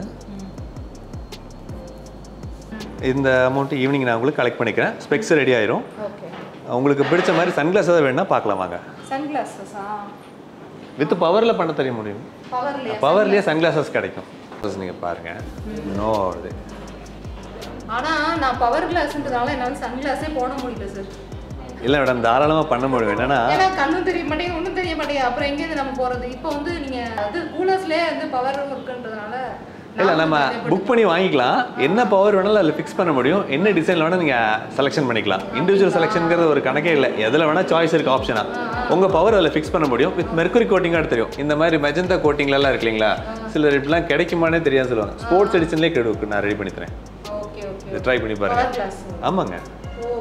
இந்த அமௌண்ட் ஈவினிங் நான் உங்களுக்கு கலெக்ட் பண்ணிக்கிறேன் ஸ்பெக்ஸ் ரெடி ஆயிரும் ஓகே உங்களுக்கு பிடிச்ச மாதிரி சன்கிளாஸ் ஏதாவது வேணா பார்க்கலாம் வாங்க சன்கிளாஸஸா வித் பவரில் பண்ண தெரிய முடியும் பவர்லையா பவர்லேயே சன்கிளாசஸ் கிடைக்கும் நீங்கள் பாருங்கள் நோ இது ஆனா நான் பவர் கிளாஸ்ன்றதால என்னால சன் கிளாஸே போட முடியல சார் இல்லை மேடம் தாராளமாக பண்ண முடியும் என்னன்னா ஏன்னா கண்ணும் தெரிய மாட்டேங்குது ஒன்றும் தெரிய மாட்டேங்குது அப்புறம் எங்கேருந்து நம்ம போறது இப்போ வந்து நீங்க அது கூலர்ஸ்லேயே வந்து பவர் ஒர்க்குன்றதுனால இல்லை நம்ம புக் பண்ணி வாங்கிக்கலாம் என்ன பவர் வேணாலும் அதில் ஃபிக்ஸ் பண்ண முடியும் என்ன டிசைனில் வேணால் நீங்கள் செலெக்ஷன் பண்ணிக்கலாம் இண்டிவிஜுவல் செலெக்ஷனுங்கிறது ஒரு கணக்கே இல்லை எதில் வேணால் சாய்ஸ் இருக்குது ஆப்ஷனாக உங்கள் பவர் அதில் ஃபிக்ஸ் பண்ண முடியும் வித் மெர்க்குரி கோட்டிங்காக தெரியும் இந்த மாதிரி மெஜந்தா கோட்டிங்லலாம் இருக்கு இல்லைங்களா சிலர் இப்படிலாம் கிடைக்குமானே தெரியாது சொல்லுவாங்க ஸ்போர்ட்ஸ் எடிஷன்லேயே கிடைக்கும் நான் ரெடி பண்ணி தரேன் ஓகே ஓகே இதை ட்ரை பண்ணி பாருங்க பவர் கிளாஸ் ஆமாங்க ஓ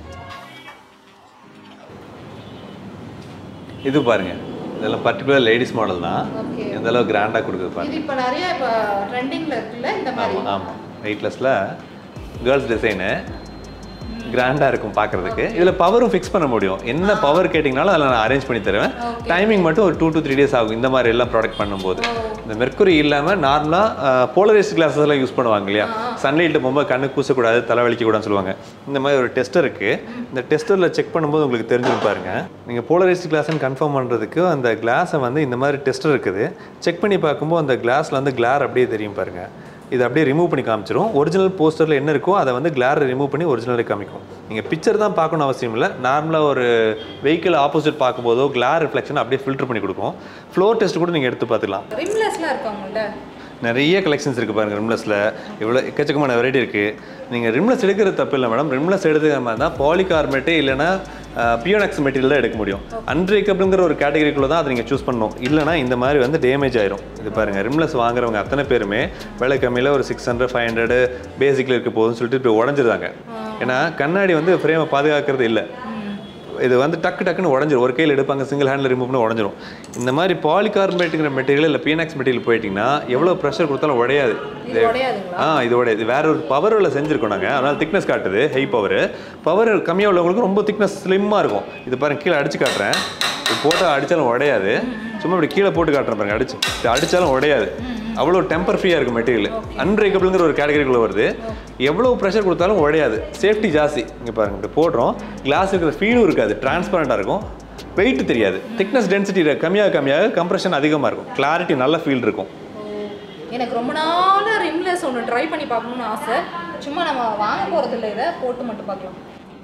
இது பாருங்க இதெல்லாம் பர்டிகுலர் லேடிஸ் மாடல் தான் ஓகே எந்த அளவு கிராண்டாக கொடுக்குது பாருங்க இது இப்போ நிறைய இப்போ ட்ரெண்டிங்ல இருக்குல்ல இந்த மாதிரி ஆமாம் ஆமாம் வெயிட்லெஸில் கேர்ள்ஸ் டிசைனு கிராண்டாக இருக்கும் பார்க்குறதுக்கு இதில் பவரும் ஃபிக்ஸ் பண்ண முடியும் என்ன பவர் கேட்டிங்கனாலும் அதில் நான் அரேஞ்ச் பண்ணி தருவேன் டைமிங் மட்டும் ஒரு டூ to த்ரீ டேஸ் ஆகும் இந்த மாதிரி எல்லாம் ப்ராடக்ட் பண்ணும்போது இந்த மெர்க்குரி இல்லாமல் நார்மலாக போலரைஸ்ட் கிளாஸஸ் எல்லாம் யூஸ் பண்ணுவாங்க இல்லையா சன்லைட்டு போகும்போது கண்ணு கூசக்கூடாது தலை வலிக்கக்கூடாதுன்னு சொல்லுவாங்க இந்த மாதிரி ஒரு டெஸ்டர் இருக்குது இந்த டெஸ்டரில் செக் பண்ணும்போது உங்களுக்கு தெரிஞ்சுன்னு பாருங்க நீங்கள் போலரைஸ்ட் கிளாஸ்னு கன்ஃபார்ம் பண்ணுறதுக்கு அந்த கிளாஸை வந்து இந்த மாதிரி டெஸ்டர் இருக்குது செக் பண்ணி பார்க்கும்போது அந்த கிளாஸில் வந்து கிளார் அப்படியே தெரியும் பாருங்க இது அப்படியே ரிமூவ் பண்ணி காமிச்சிரும் ஒரிஜினல் போஸ்டரில் என்ன இருக்கோ அதை வந்து கிளாரை ரிமூவ் பண்ணி ஒரிஜினலே காமிக்கும் நீங்கள் பிக்சர் தான் பார்க்கணும் அவசியம் இல்லை நார்மலாக ஒரு வெஹிக்கிள் ஆப்போசிட் பார்க்கும்போதோ கிளார் ரிஃப்ளெக்ஷன் அப்படியே ஃபில்டர் பண்ணி கொடுக்கும் ஃப்ளோர் டெஸ்ட் கூட நீங்கள் எடுத்து பார்த்துக்கலாம் ரிம்லெஸ்லாம் இருக்கு அவங்கள்ட்ட நிறைய கலெக்ஷன்ஸ் இருக்குது பாருங்கள் ரிம்லெஸில் இவ்வளோ எக்கச்சக்கமான வெரைட்டி இருக்குது நீங்கள் ரிம்லெஸ் எடுக்கிறது தப்பு இல்லை மேடம் ரிம்லெஸ் எடுத்துக்கிற மாதிரி தான் பாலிகார்பேட்டு இல்லைனா பியோனக்ஸ் மெட்டீரியல் தான் எடுக்க முடியும் அன்பிரேக்கபிள்ங்கிற ஒரு கேட்டகரிக்குள்ளே தான் அதை நீங்கள் சூஸ் பண்ணணும் இல்லைனா இந்த மாதிரி வந்து டேமேஜ் ஆயிரும் இது பாருங்கள் ரிம்லெஸ் வாங்குறவங்க அத்தனை பேருமே விலை கம்மியில் ஒரு சிக்ஸ் ஹண்ட்ரட் ஃபைவ் ஹண்ட்ரட் பேசிக்கில் இருக்க போகுதுன்னு சொல்லிட்டு இப்போ உடஞ்சிருந்தாங்க ஏன்னா கண்ணாடி வந்து ஃப்ரேமை பாதுகாக்கிறது இல்லை இது வந்து டக்கு டக்குன்னு உடஞ்சிரும் ஒரு கையில் எடுப்பாங்க சிங்கிள் ஹேண்டில் ரிமூவ் பண்ணி உடஞ்சிரும் இந்த மாதிரி பாலிகார்பனேட்டுங்கிற மெட்டீரியல் இல்லை பிஎன்எக்ஸ் மெட்டீரியல் போயிட்டீங்கன்னா எவ்வளோ ப்ரெஷர் கொடுத்தாலும் உடையாது இது உடையாதுங்களா ஆ இது உடையாது வேற ஒரு பவரில் செஞ்சுருக்கோம் நாங்கள் அதனால் திக்னஸ் காட்டுது ஹை பவர் பவர் கம்மியாக உள்ளவங்களுக்கு ரொம்ப திக்னஸ் ஸ்லிம்மாக இருக்கும் இது பாருங்க கீழே அடிச்சு காட்டுறேன் இது போட்டால் அடித்தாலும் உடையாது சும்மா இப்படி கீழே போட்டு காட்டுறேன் பாருங்க அடிச்சு இது அடித்தாலும் உடையாது அவ்வளோ டெம்பர் ஃப்ரீயாக இருக்கும் மெட்டீரியல் அன்பிரேக்கபிள்ங்கிற ஒரு கேட்டகரிக்குள்ளே வருது எவ்வளோ ப்ரெஷர் கொடுத்தாலும் உடையாது சேஃப்டி ஜாஸ்தி இங்கே பாருங்க இப்படி போடுறோம் கிளாஸ் இருக்கிற ஃபீலும் இருக்காது டிரான்ஸ்பரண்ட்டாக இருக்கும் வெயிட் தெரியாது திக்னஸ் டென்சிட்டி கம்மியாக கம்மியாக கம்ப்ரெஷன் அதிகமாக இருக்கும் கிளாரிட்டி நல்ல ஃபீல் இருக்கும் எனக்கு ரொம்ப நாளாக ரிம்லெஸ் ஒன்று ட்ரை பண்ணி பார்க்கணும்னு ஆசை சும்மா நம்ம வாங்க போகிறது இல்லை இதை போட்டு மட்டும் பார்க்கலாம்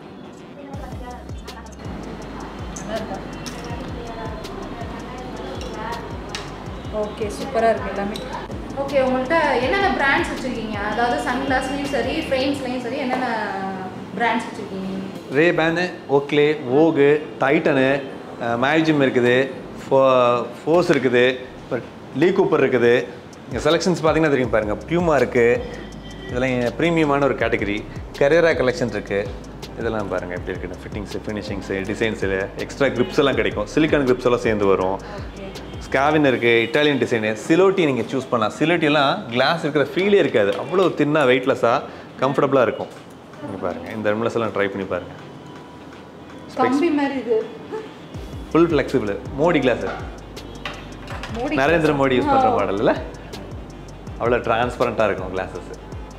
ஓகே சூப்பராக இருக்குது எல்லாமே ஓகே உங்கள்கிட்ட என்னென்ன பிராண்ட்ஸ் வச்சுருக்கீங்க அதாவது சன்கிளாஸ்லேயும் சரி ஃப்ரேம்ஸ்லேயும் சரி என்னென்ன பிராண்ட்ஸ் வச்சுருக்கீங்க ரே பேனு ஓக்லே ஓகு டைட்டனு மேஜிம் இருக்குது ஃபோ ஃபோர்ஸ் இருக்குது லீ கூப்பர் இருக்குது இங்கே செலெக்ஷன்ஸ் பார்த்தீங்கன்னா தெரியும் பாருங்கள் பியூமா இருக்குது இதெல்லாம் ப்ரீமியமான ஒரு கேட்டகரி கரேரா கலெக்ஷன் இருக்குது இதெல்லாம் பாருங்கள் எப்படி இருக்குன்னு fittings finishings designs extra grips எல்லாம் கிடைக்கும் சிலிக்கான் கிரிப்ஸ் எல்லாம் சேர்ந்து வரும் ஸ்காவின் இருக்குது இட்டாலியன் டிசைனு சிலோட்டி நீங்கள் சூஸ் பண்ணலாம் சிலோட்டி எல்லாம் கிளாஸ் இருக்கிற ஃபீலே இருக்காது அவ்வளோ தின்னா வெயிட்லெஸ்ஸாக கம்ஃபர்டபுளாக இருக்கும் இங்கே பாருங்கள் இந்த ரிம்லஸ் எல்லாம் ட்ரை பண்ணி பாருங்கள் கம்பி மாதிரி இது full flexible Modi glass Modi Narendra Modi use பண்ணுற மாடலில் அவ்வளோ டிரான்ஸ்பரண்ட்டாக இருக்கும் கிளாஸஸ்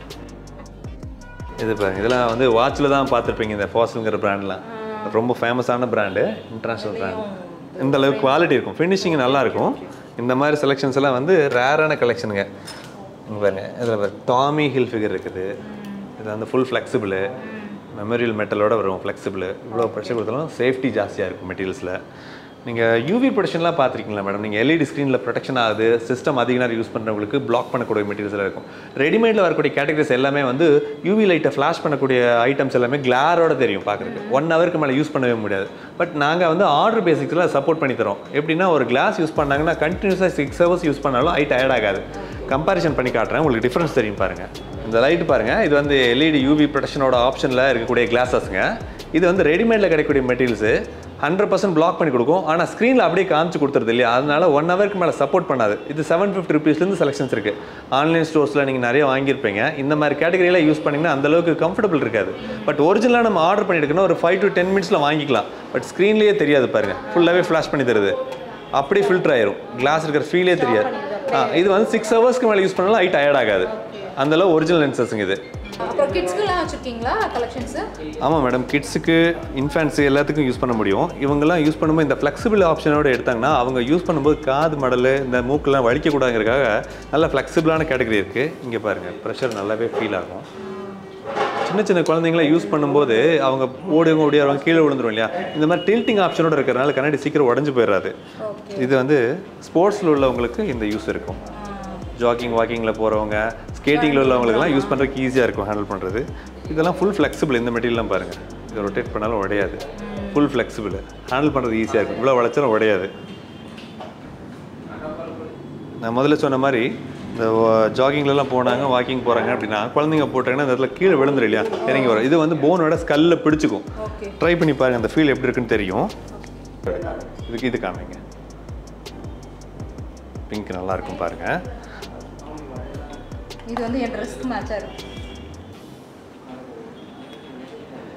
இது பாருங்க இதெல்லாம் வந்து வாட்சில் தான் பார்த்துருப்பீங்க இந்த ஃபாசில்ங்கிற பிராண்ட்லாம் ரொம்ப ஃபேமஸான பிராண்டு இன்டர்நேஷ்னல் பிராண்டு இந்த அளவுக்கு குவாலிட்டி இருக்கும் ஃபினிஷிங் நல்லா இருக்கும் இந்த மாதிரி செலெக்ஷன்ஸ் எல்லாம் வந்து ரேரான கலெக்ஷனுங்க இங்கே பாருங்க இதில் பாருங்க டாமி ஹில் ஃபிகர் இருக்குது இது வந்து ஃபுல் ஃப்ளெக்சிபிள் மெமரியல் மெட்டலோட வரும் ஃப்ளெக்சிபிள் இவ்வளோ ப்ரெஷர் கொடுத்தாலும் சேஃப்டி ஜாஸ்தியாக இருக்கும் மெட்டீரியல்ஸில் நீங்கள் யூவி ப்ரொடெக்ஷன்லாம் பார்த்துருக்கீங்களா மேடம் நீங்கள் எல்இடி ஸ்க்ரீனில் ப்ரொடெக்ஷன் ஆகுது சிஸ்டம் அதிக நேரம் யூஸ் பண்ணுறவங்களுக்கு பிளாக் பண்ணக்கூடிய மெட்டீரியல்ஸ் இருக்கும் ரெடிமேடில் வரக்கூடிய கேட்டகரிஸ் எல்லாமே வந்து யூவி லைட்டை ஃப்ளாஷ் பண்ணக்கூடிய ஐட்டம்ஸ் எல்லாமே கிளாரோட தெரியும் பார்க்குறதுக்கு ஒன் ஹவருக்கு மேலே யூஸ் பண்ணவே முடியாது பட் நாங்கள் வந்து ஆர்டர் பேசிக்ஸில் சப்போர்ட் பண்ணி தரோம் எப்படின்னா ஒரு கிளாஸ் யூஸ் பண்ணாங்கன்னா கண்டினியூஸாக சிக்ஸ் ஹவர்ஸ் யூஸ் பண்ணாலும் ஐ டயர்ட் ஆகாது கம்பேரிசன் பண்ணி காட்டுறேன் உங்களுக்கு டிஃப்ரென்ஸ் தெரியும் பாருங்கள் இந்த லைட் பாருங்கள் இது வந்து எல்இடி யூவி ப்ரொடெக்ஷனோட ஆப்ஷனில் இருக்கக்கூடிய கிளாஸஸ்ங்க இது வந்து ரெடிமேடில் கிடைக்கக்கூடிய மெட்டீரியல்ஸு ஹண்ட்ரட் பர்சன்ட் பிளாக் பண்ணி கொடுக்கும் ஆனால் ஸ்க்ரீனில் அப்படியே காமிச்சு கொடுத்துருது இல்லையா அதனால ஒன் ஹவருக்கு மேலே சப்போர்ட் பண்ணாது இது செவன் ஃபிஃப்டி ருபீஸ்லேருந்து செலெக்ஷன்ஸ் இருக்குது ஆன்லைன் ஸ்டோர்ஸில் நீங்கள் நிறைய வாங்கியிருப்பீங்க இந்த மாதிரி கேட்டகரியில் யூஸ் பண்ணிங்கன்னா அந்த அளவுக்கு கம்ஃபர்டபுள் இருக்காது பட் ஒரிஜினலாக நம்ம ஆர்டர் பண்ணிட்டுக்கணும் ஒரு ஃபைவ் டு டென் மினிட்ஸில் வாங்கிக்கலாம் பட் ஸ்க்ரீன்லேயே தெரியாது பாருங்கள் ஃபுல்லாகவே ஃப்ளாஷ் பண்ணி தருது அப்படியே ஃபில்டர் ஆயிரும் கிளாஸ் இருக்கிற ஃபீலே தெரியாது ஆ இது வந்து சிக்ஸ் ஹவர்ஸ்க்கு மேலே யூஸ் பண்ணாலும் ஐ டயர்ட் ஆகாது அந்த அளவு ஒரிஜினல் லென்சஸ்ங்க இது அப்புறம் கிட்ஸ்க்குலாம் வச்சுருக்கீங்களா கலெக்ஷன்ஸு ஆமாம் மேடம் கிட்ஸுக்கு இன்ஃபேன்ஸு எல்லாத்துக்கும் யூஸ் பண்ண முடியும் இவங்கெல்லாம் யூஸ் பண்ணும்போது இந்த ஃப்ளெக்சிபிள் ஆப்ஷனோட எடுத்தாங்கன்னா அவங்க யூஸ் பண்ணும்போது காது மடல் இந்த மூக்கெல்லாம் வலிக்கக்கூடாதுங்கிறதுக்காக நல்ல ஃப்ளெக்சிபிளான கேட்டகரி இருக்குது இங்கே பாருங்கள் ப்ரெஷர் நல்லாவே ஃபீல் ஆகும் சின்ன சின்ன குழந்தைங்கள யூஸ் பண்ணும்போது அவங்க ஓடுங்க ஓடியாருவாங்க கீழே விழுந்துரும் இல்லையா இந்த மாதிரி டில்ட்டிங் ஆப்ஷனோட இருக்கிறனால கண்ணாடி சீக்கிரம் உடஞ்சு போயிடாது இது வந்து ஸ்போர்ட்ஸில் உள்ளவங்களுக்கு இந்த யூஸ் இருக்கும் ஜாகிங் வாக்கிங்கில் போகிறவங்க ஸ்கேட்டிங்கில் உள்ளவங்களுக்குலாம் யூஸ் பண்ணுறதுக்கு ஈஸியாக இருக்கும் ஹேண்டில் பண்ணுறது இதெல்லாம் ஃபுல் ஃப்ளெக்சிபிள் இந்த மெட்டீரியல்லாம் பாருங்கள் இதை ரொட்டேட் பண்ணாலும் உடையாது ஃபுல் ஃப்ளெக்சிபிள் ஹேண்டில் பண்ணுறது ஈஸியாக இருக்கும் இவ்வளோ வளைச்சாலும் உடையாது நான் முதல்ல சொன்ன மாதிரி இந்த ஜாகிங்லலாம் போனாங்க வாக்கிங் போகிறாங்க அப்படின்னா குழந்தைங்க போட்டாங்கன்னா இந்த இடத்துல கீழே விழுந்துரும் இல்லையா இறங்கி வரும் இது வந்து போனோட ஸ்கல்ல பிடிச்சிக்கும் ஓகே ட்ரை பண்ணி பாருங்க அந்த ஃபீல் எப்படி இருக்குன்னு தெரியும் இதுக்கு இது காமிங்க பிங்க் நல்லா இருக்கும் பாருங்க இது வந்து என் ட்ரெஸ்க்கு மேட்சாக இருக்கும்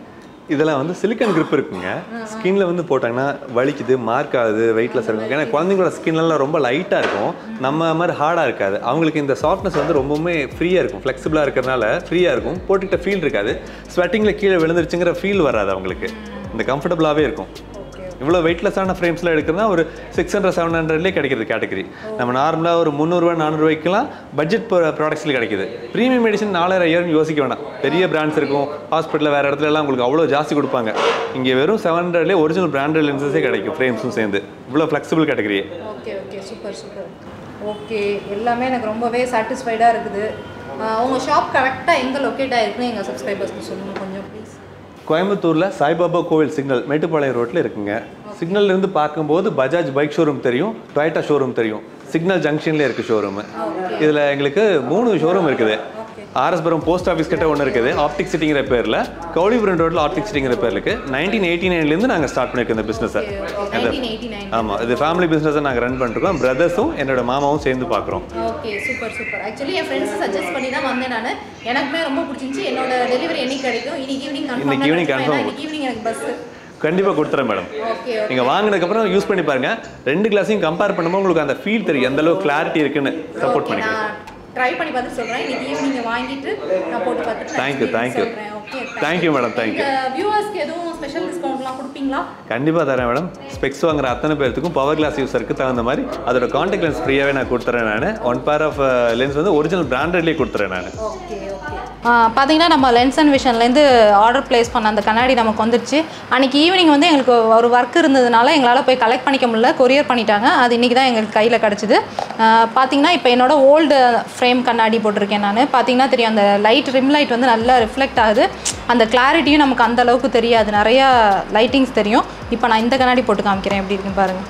இதெல்லாம் வந்து சிலிக்கன் grip இருக்குங்க ஸ்கின்ல வந்து போட்டாங்கன்னா வலிக்குது மார்க் ஆகுது வெயிட்லெஸ் இருக்கும் ஏன்னா குழந்தைங்களோட ஸ்கின்லாம் ரொம்ப லைட்டாக இருக்கும் நம்ம மாதிரி ஹார்டாக இருக்காது அவங்களுக்கு இந்த சாஃப்ட்னஸ் வந்து ரொம்பவுமே ஃப்ரீயாக இருக்கும் ஃப்ளெக்சிபிளாக இருக்கிறனால ஃப்ரீயாக இருக்கும் போட்டுக்கிட்ட ஃபீல் இருக்காது ஸ்வெட்டிங்கில் கீழே விழுந்துருச்சுங்கிற ஃபீல் வராது அவங்களுக்கு இந்த கம்ஃபர்டபுளாகவே இருக்கும் இவ்வளோ வெயிட்லெஸ்ஸான ஃப்ரேம்ஸ்லாம் எடுக்கிறதுனா ஒரு சிக்ஸ் ஹண்ட்ரட் செவன் ஹண்ட்ரட்லேயே கிடைக்கிறது கேட்டகரி நம்ம நார்மலாக ஒரு முந்நூறுரூவா நானூறுரூவாய்க்கெல்லாம் பட்ஜெட் ப்ராடக்ட்ஸில் கிடைக்குது ப்ரீமியம் மெடிசன் நாலாயிரம் ஐயாயிரம் யோசிக்க வேணாம் பெரிய பிராண்ட்ஸ் இருக்கும் ஹாஸ்பிட்டலில் வேறு இடத்துல எல்லாம் உங்களுக்கு அவ்வளோ ஜாஸ்தி கொடுப்பாங்க இங்கே வெறும் செவன் ஹண்ட்ரட்லேயே ஒரிஜினல் பிராண்டட் லென்சஸே கிடைக்கும் ஃப்ரேம்ஸும் சேர்ந்து இவ்வளோ flexible category okay okay super super okay எல்லாமே எனக்கு ரொம்பவே சாட்டிஸ்ஃபைடாக இருக்குது ஆஹ் உங்க ஷாப் கரெக்டாக எங்கே லொக்கேட் ஆயிருக்குன்னு எங்கள் சப்ஸ்கிரைபர்ஸ்க்கு சொல்லுங்கள் கொஞ்சம் ப்ளீஸ் கோயம்புத்தூரில் சாய்பாபா கோவில் சிக்னல் மேட்டுப்பாளையம் ரோட்டில் இருக்குங்க சிக்னல்ல இருந்து பார்க்கும்போது பஜாஜ் பைக் ஷோரூம் தெரியும் டொயட்டா ஷோரூம் தெரியும் சிக்னல் ஜங்ஷன்லேயே இருக்குது ஷோரூம் இதில் எங்களுக்கு மூணு ஷோரூம் இருக்குது ஆர்எஸ்புரம் போஸ்ட் ஆஃபீஸ் கிட்ட ஒன்று இருக்குது ஆப்டிக் சிட்டிங்கிற பேரில் கவுளிபுரம் ரோட்டில் ஆப்டிக் சிட்டிங்கிற பேர் இருக்கு நைன்டீன் எயிட்டி நைன்லேருந்து நாங்கள் ஸ்டார்ட் பண்ணியிருக்கோம் இந்த பிஸ்னஸை நைன்டீன் எயிட்டி நைன் ஆமாம் இது ஃபேமிலி பிஸ்னஸை நாங்கள் ரன் பண்ணிருக்கோம் பிரதர்ஸும் என்னோட மாமாவும் சேர்ந்து பார்க்குறோம் ஓகே சூப்பர் சூப்பர் ஆக்சுவலி என் ஃப்ரெண்ட்ஸ் சஜஸ்ட் பண்ணி தான் வந்தேன் நான் எனக்குமே ரொம்ப பிடிச்சிருந்துச்சி என்னோட டெலிவரி என்னைக்கு கிடைக்கும் இன்னைக்கு ஈவினிங் இன்னைக்கு evening confirm. இன்னைக்கு ஈவினிங் எனக்கு பஸ் கண்டிப்பாக கொடுத்துறேன் மேடம் ஓகே நீங்கள் வாங்கினதுக்கப்புறம் யூஸ் பண்ணி பாருங்க ரெண்டு கிளாஸையும் கம்பேர் பண்ணும்போது உங்களுக்கு அந்த ஃபீல் தெரியும் எந்த அளவுக்கு கிளாரிட்டி இருக்குன்னு சப்போர்ட் ஓகே பண்ணிக்கிறேன் நான் ட்ரை பண்ணி பார்த்து சொல்கிறேன் இன்னைக்கு ஈவினிங் வாங்கிட்டு நான் போட்டு பார்த்துட்டு Thank you, thank you. Okay Thank you, madam, thank you. வியூவர்ஸ்க்கு எதுவும் ஸ்பெஷல் டிஸ்கவுண்ட்லாம் கொடுப்பீங்களா கண்டிப்பாக தரேன் மேடம் ஸ்பெக்ஸ் வாங்குற அத்தனை பேர்த்துக்கும் பவர் கிளாஸ் யூஸருக்கு தகுந்த மாதிரி அதோட காண்டாக்ட் லென்ஸ் ஃப்ரீயாகவே நான் கொடுத்துறேன் நான் ஒன் பேர் ஆஃப் லென்ஸ் வந்து ஒரிஜினல் பிராண்டட்லேயே கொடுத்துறேன் நான் ஓகே ஓகே பார்த்தீங்கன்னா நம்ம லென்ஸ் அண்ட் விஷன்லேருந்து ஆர்டர் ப்ளேஸ் பண்ண அந்த கண்ணாடி நமக்கு வந்துருச்சு அன்றைக்கி ஈவினிங் வந்து எங்களுக்கு ஒரு ஒர்க் இருந்ததுனால எங்களால் போய் கலெக்ட் பண்ணிக்க முடியல கொரியர் பண்ணிட்டாங்க அது இன்றைக்கி தான் எங்களுக்கு கையில் கிடச்சிது பார்த்தீங்கன்னா இப்போ என்னோட ஓல்டு ஃப்ரேம் கண்ணாடி போட்டிருக்கேன் நான் பார்த்தீங்கன்னா தெரியும் அந்த லைட் ரிம் லைட் வந்து நல்லா ரிஃப்ளெக்ட் ஆகுது அந்த கிளாரிட்டியும் நமக்கு அந்த அளவுக்கு தெரியாது நிறையா லைட்டிங்ஸ் தெரியும் இப்போ நான் இந்த கண்ணாடி போட்டு காமிக்கிறேன் எப்படி இருக்குன்னு பாருங்கள்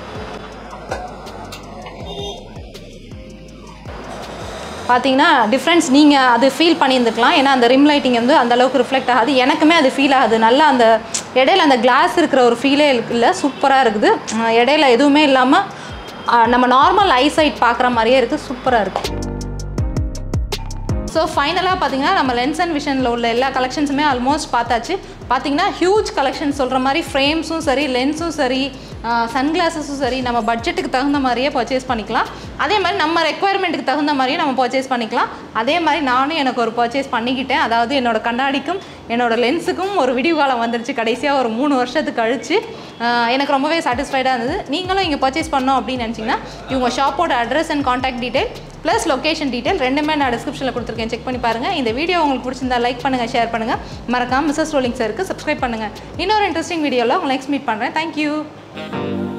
பார்த்தீங்கன்னா டிஃப்ரென்ஸ் நீங்கள் அது ஃபீல் பண்ணியிருந்துக்கலாம் ஏன்னா அந்த ரிம் லைட்டிங் வந்து அந்த அளவுக்கு ரிஃப்ளெக்ட் ஆகாது எனக்குமே அது ஃபீல் ஆகுது நல்லா அந்த இடையில அந்த கிளாஸ் இருக்கிற ஒரு ஃபீலே இல்லை சூப்பராக இருக்குது அஹ் இடையில எதுவுமே இல்லாமல் நம்ம நார்மல் ஐசைட் பார்க்குற மாதிரியே இருக்குது சூப்பராக இருக்குது ஸோ ஃபைனலாக பார்த்தீங்கன்னா நம்ம லென்ஸ் அண்ட் விஷனில் உள்ள எல்லா கலெக்ஷன்ஸுமே ஆல்மோஸ்ட் பார்த்தாச்சு பார்த்தீங்கன்னா ஹியூஜ் கலெக்ஷன் சொல்கிற மாதிரி ஃப்ரேம்ஸும் சரி லென்ஸும் சரி சன்கிளாஸஸும் சரி நம்ம பட்ஜெட்டுக்கு தகுந்த மாதிரியே பர்ச்சேஸ் பண்ணிக்கலாம் அதே மாதிரி நம்ம ரெக்குவயர்மெண்ட்டுக்கு தகுந்த மாதிரியே நம்ம பர்ச்சேஸ் பண்ணிக்கலாம் அதே மாதிரி நானும் எனக்கு ஒரு பர்ச்சேஸ் பண்ணிக்கிட்டேன் அதாவது என்னோட கண்ணாடிக்கும் என்னோட லென்ஸுக்கும் ஒரு விடிவு காலம் வந்துருச்சு கடைசியாக ஒரு மூணு வருஷத்துக்கு கழிச்சு ஆஹ் எனக்கு ரொம்பவே சாட்டிஸ்ஃபைடாக இருந்தது நீங்களும் இங்கே பர்ச்சேஸ் பண்ணோம் அப்படின்னு நினச்சிங்கன்னா இவங்க ஷாப்போட address and contact detail plus location detail ரெண்டுமே நான் டிஸ்கிரிப்ஷனில் கொடுத்துருக்கேன் செக் பண்ணி பாருங்கள் இந்த வீடியோ உங்களுக்கு பிடிச்சிருந்தா லைக் பண்ணுங்கள் ஷேர் பண்ணுங்கள் மறக்காம மிஸ்ஸஸ் ரோலிங் சாருக்கு சப்ஸ்கிரைப் பண்ணுங்கள் இன்னொரு இன்ட்ரெஸ்டிங் வீடியோவில் உங்களை நெக்ஸ்ட் மீட் பண்ணுறேன் தேங்க்யூ